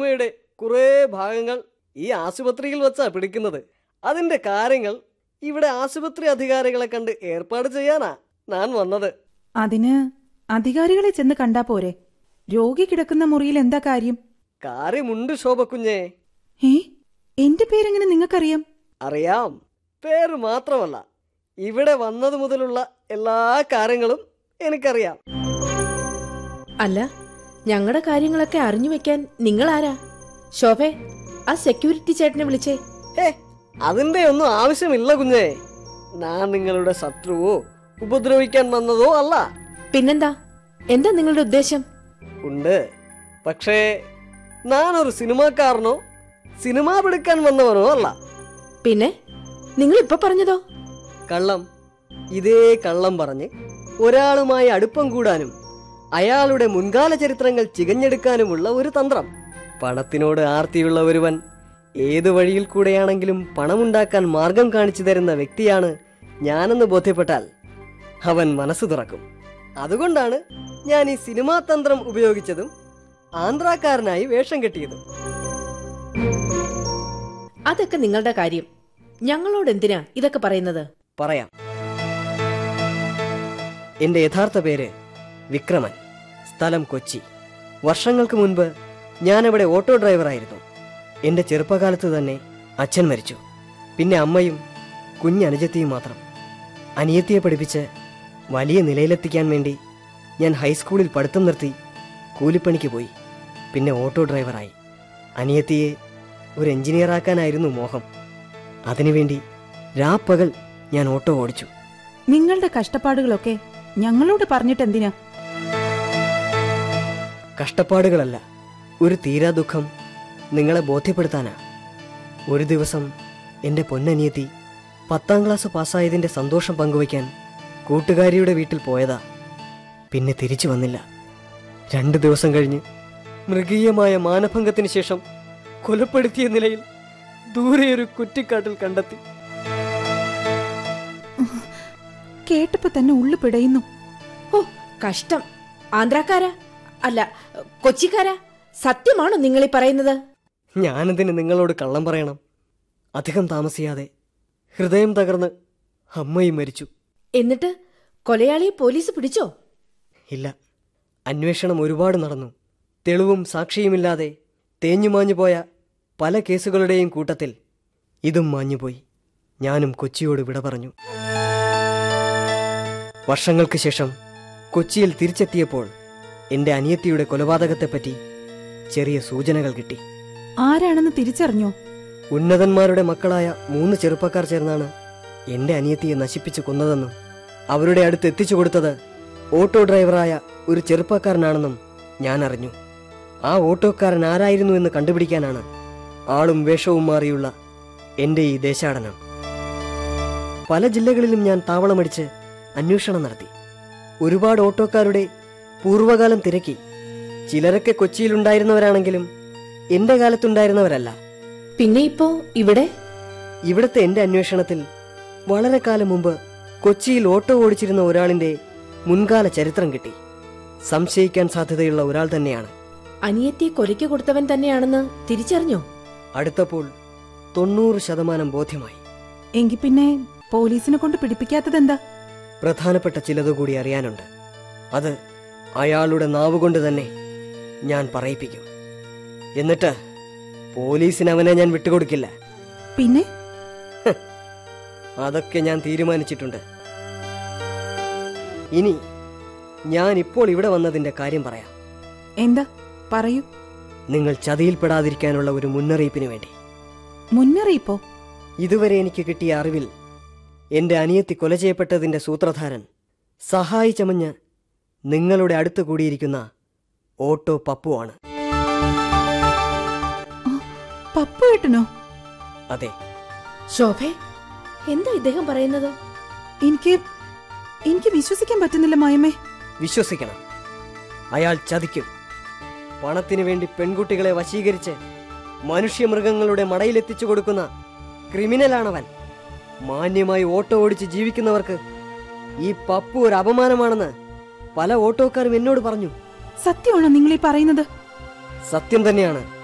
സിനിമയുടെ കുറേ ഭാഗങ്ങൾ ഈ ആശുപത്രിയിൽ വെച്ചാ പിടിക്കുന്നത് അതിന്റെ കാര്യങ്ങൾ ഇവിടെ ആശുപത്രി അധികാരികളെ കണ്ട് ഏർപ്പാട് ചെയ്യാനാ ഞാൻ വന്നത് അതിന് അധികാരികളെ ചെന്ന് കണ്ടാ പോരെ രോഗി കിടക്കുന്ന മുറിയിൽ എന്താ കാര്യം കാര്യമുണ്ട് ശോഭക്കുഞ്ഞേ ഏ എന്റെ പേരെങ്ങനെ നിങ്ങൾക്കറിയാം അറിയാം പേര് മാത്രമല്ല ഇവിടെ വന്നത് മുതലുള്ള എല്ലാ കാര്യങ്ങളും എനിക്കറിയാം അല്ല ഞങ്ങളുടെ കാര്യങ്ങളൊക്കെ അറിഞ്ഞു വെക്കാൻ നിങ്ങൾ ആരാ ശോഭെ ആ സെക്യൂരിറ്റി ചേട്ടനെ വിളിച്ചേ ഹേ അതിന്റെ ഒന്നും ആവശ്യമില്ല കുഞ്ഞേ ഞാൻ നിങ്ങളുടെ ശത്രുവോ ഉപദ്രവിക്കാൻ വന്നതോ അല്ല പിന്നെന്താ എന്താ നിങ്ങളുടെ ഉദ്ദേശം ഉണ്ട് പക്ഷേ ഞാനൊരു സിനിമാക്കാരനോ സിനിമ പിടിക്കാൻ വന്നവനോ അല്ല പിന്നെ നിങ്ങൾ ഇപ്പൊ പറഞ്ഞതോ കള്ളം ഇതേ കള്ളം പറഞ്ഞ് ഒരാളുമായി അടുപ്പം കൂടാനും അയാളുടെ മുൻകാല ചരിത്രങ്ങൾ ചികഞ്ഞെടുക്കാനുമുള്ള ഒരു തന്ത്രം പണത്തിനോട് ആർത്തിയുള്ള ഒരുവൻ ഏതു വഴിയിൽ കൂടെയാണെങ്കിലും പണമുണ്ടാക്കാൻ മാർഗം കാണിച്ചു തരുന്ന വ്യക്തിയാണ് ഞാനെന്ന് ബോധ്യപ്പെട്ടാൽ അവൻ മനസ്സ് തുറക്കും അതുകൊണ്ടാണ് ഞാൻ ഈ സിനിമാ തന്ത്രം ഉപയോഗിച്ചതും ആന്ധ്രാക്കാരനായി വേഷം കെട്ടിയതും അതൊക്കെ നിങ്ങളുടെ കാര്യം ഞങ്ങളോട് എന്തിനാ ഇതൊക്കെ പറയുന്നത് പറയാം എന്റെ യഥാർത്ഥ പേര് വിക്രമൻ സ്ഥലം കൊച്ചി വർഷങ്ങൾക്ക് മുൻപ് ഞാനവിടെ ഓട്ടോ ഡ്രൈവറായിരുന്നു എന്റെ ചെറുപ്പകാലത്ത് തന്നെ അച്ഛൻ മരിച്ചു പിന്നെ അമ്മയും കുഞ്ഞനുജത്തിയും മാത്രം അനിയത്തിയെ പഠിപ്പിച്ച് വലിയ നിലയിലെത്തിക്കാൻ വേണ്ടി ഞാൻ ഹൈസ്കൂളിൽ പഠിത്തം നിർത്തി കൂലിപ്പണിക്ക് പോയി പിന്നെ ഓട്ടോ ഡ്രൈവറായി അനിയത്തിയെ ഒരു എഞ്ചിനീയറാക്കാനായിരുന്നു മോഹം അതിനുവേണ്ടി രാപ്പകൽ ഞാൻ ഓട്ടോ ഓടിച്ചു നിങ്ങളുടെ കഷ്ടപ്പാടുകളൊക്കെ ഞങ്ങളോട് പറഞ്ഞിട്ടെന്തിനാ കഷ്ടപ്പാടുകളല്ല ഒരു തീരാ ദുഃഖം നിങ്ങളെ ബോധ്യപ്പെടുത്താനാ ഒരു ദിവസം എൻ്റെ പൊന്നനിയത്തി പത്താം ക്ലാസ് പാസ്സായതിൻ്റെ സന്തോഷം പങ്കുവയ്ക്കാൻ കൂട്ടുകാരിയുടെ വീട്ടിൽ പോയതാ പിന്നെ തിരിച്ചു വന്നില്ല രണ്ട് ദിവസം കഴിഞ്ഞ് മൃഗീയമായ മാനഭംഗത്തിന് ശേഷം കൊലപ്പെടുത്തിയ നിലയിൽ ദൂരെ ഒരു കുറ്റിക്കാട്ടിൽ കണ്ടെത്തി കേട്ടപ്പോ തന്നെ ഉള്ളു പിടയുന്നു ഓ കഷ്ടം ആന്ധ്രാക്കാരാ അല്ല കൊച്ചിക്കാരാ സത്യമാണോ നിങ്ങൾ ഈ പറയുന്നത് ഞാനെന്തിന് നിങ്ങളോട് കള്ളം പറയണം അധികം താമസിയാതെ ഹൃദയം തകർന്ന് അമ്മയും മരിച്ചു എന്നിട്ട് കൊലയാളിയെ പോലീസ് പിടിച്ചോ ഇല്ല അന്വേഷണം ഒരുപാട് നടന്നു തെളിവും സാക്ഷിയുമില്ലാതെ തേഞ്ഞുമാഞ്ഞു പോയ പല കേസുകളുടെയും കൂട്ടത്തിൽ ഇതും മാഞ്ഞുപോയി ഞാനും കൊച്ചിയോട് വിട പറഞ്ഞു വർഷങ്ങൾക്ക് ശേഷം കൊച്ചിയിൽ തിരിച്ചെത്തിയപ്പോൾ എന്റെ അനിയത്തിയുടെ കൊലപാതകത്തെപ്പറ്റി ചെറിയ സൂചനകൾ കിട്ടി ആരാണെന്ന് തിരിച്ചറിഞ്ഞോ ഉന്നതന്മാരുടെ മക്കളായ മൂന്ന് ചെറുപ്പക്കാർ ചേർന്നാണ് എന്റെ അനിയത്തിയെ നശിപ്പിച്ചു കൊന്നതെന്നും അവരുടെ അടുത്ത് എത്തിച്ചു കൊടുത്തത് ഓട്ടോ ഡ്രൈവറായ ഒരു ചെറുപ്പക്കാരനാണെന്നും ഞാൻ അറിഞ്ഞു ആ ഓട്ടോക്കാരൻ ആരായിരുന്നു എന്ന് കണ്ടുപിടിക്കാനാണ് ആളും വേഷവും മാറിയുള്ള എന്റെ ഈ ദേശാടനം പല ജില്ലകളിലും ഞാൻ താവളമടിച്ച് അന്വേഷണം നടത്തി ഒരുപാട് ഓട്ടോക്കാരുടെ പൂർവ്വകാലം തിരക്കി ചിലരൊക്കെ കൊച്ചിയിലുണ്ടായിരുന്നവരാണെങ്കിലും എന്റെ കാലത്തുണ്ടായിരുന്നവരല്ല പിന്നെ ഇപ്പോ ഇവിടെ ഇവിടുത്തെ എന്റെ അന്വേഷണത്തിൽ വളരെ കാലം മുമ്പ് കൊച്ചിയിൽ ഓട്ടോ ഓടിച്ചിരുന്ന ഒരാളിന്റെ മുൻകാല ചരിത്രം കിട്ടി സംശയിക്കാൻ സാധ്യതയുള്ള ഒരാൾ തന്നെയാണ് അനിയത്തിയെ കൊലയ്ക്ക് കൊടുത്തവൻ തന്നെയാണെന്ന് തിരിച്ചറിഞ്ഞോ അടുത്തപ്പോൾ തൊണ്ണൂറ് ശതമാനം ബോധ്യമായി എങ്കി പിന്നെ പോലീസിനെ കൊണ്ട് പിടിപ്പിക്കാത്തതെന്താ പ്രധാനപ്പെട്ട ചിലതുകൂടി അറിയാനുണ്ട് അത് അയാളുടെ നാവുകൊണ്ട് തന്നെ ഞാൻ പറയിപ്പിക്കും എന്നിട്ട് പോലീസിന് അവനെ ഞാൻ വിട്ടുകൊടുക്കില്ല പിന്നെ അതൊക്കെ ഞാൻ തീരുമാനിച്ചിട്ടുണ്ട് ഇനി ഞാൻ ഇപ്പോൾ ഇവിടെ വന്നതിന്റെ കാര്യം പറയാം എന്താ പറയൂ നിങ്ങൾ ചതിയിൽപ്പെടാതിരിക്കാനുള്ള ഒരു മുന്നറിയിപ്പിന് വേണ്ടി മുന്നറിയിപ്പോ ഇതുവരെ എനിക്ക് കിട്ടിയ അറിവിൽ എന്റെ അനിയത്തി കൊല ചെയ്യപ്പെട്ടതിന്റെ സൂത്രധാരൻ സഹായി ചമഞ്ഞ് നിങ്ങളുടെ അടുത്ത് കൂടിയിരിക്കുന്ന ഓട്ടോ പപ്പുവാണ് പപ്പു ഏട്ടനോ അതെ ശോഭെ എന്താ ഇദ്ദേഹം പറയുന്നത് എനിക്ക് എനിക്ക് വിശ്വസിക്കാൻ പറ്റുന്നില്ല മായമ്മേ വിശ്വസിക്കണം അയാൾ ചതിക്കും പണത്തിനു വേണ്ടി പെൺകുട്ടികളെ വശീകരിച്ച് മനുഷ്യമൃഗങ്ങളുടെ മടയിലെത്തിച്ചു കൊടുക്കുന്ന ക്രിമിനലാണവൻ മാന്യമായി ഓട്ടോ ഓടിച്ച് ജീവിക്കുന്നവർക്ക് ഈ പപ്പു ഒരു അപമാനമാണെന്ന് പല ഓട്ടോക്കാരും എന്നോട് പറഞ്ഞു സത്യമാണോ നിങ്ങൾ ഈ പറയുന്നത് സത്യം തന്നെയാണ്